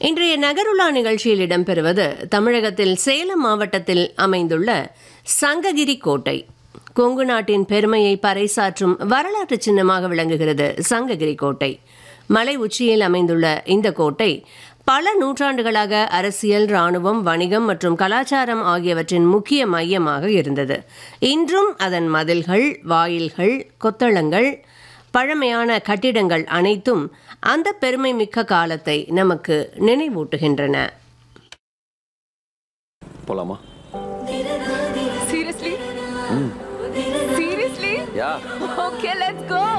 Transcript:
இன்றைய நகருலா நிகழ்ச்சியில் இடம்பெறுவது தமிழகத்தில் சேலம் மாவட்டத்தில் அமைந்துள்ள சங்ககிரி கோட்டை கொங்கு நாட்டின் பெருமையை பறைசாற்றும் வரலாற்று சின்னமாக விளங்குகிறது சங்ககிரி கோட்டை மலை உச்சியில் அமைந்துள்ள இந்த கோட்டை பல நூற்றாண்டுகளாக அரசியல் ராணுவம் வணிகம் மற்றும் கலாச்சாரம் ஆகியவற்றின் முக்கிய மையமாக இருந்தது இன்றும் அதன் மதில்கள் வாயில்கள் கொத்தளங்கள் பழமையான கட்டிடங்கள் அனைத்தும் அந்த பெருமை மிக்க காலத்தை நமக்கு நினைவூட்டுகின்றன போலாமா Seriously? Seriously? Yeah Okay, let's go.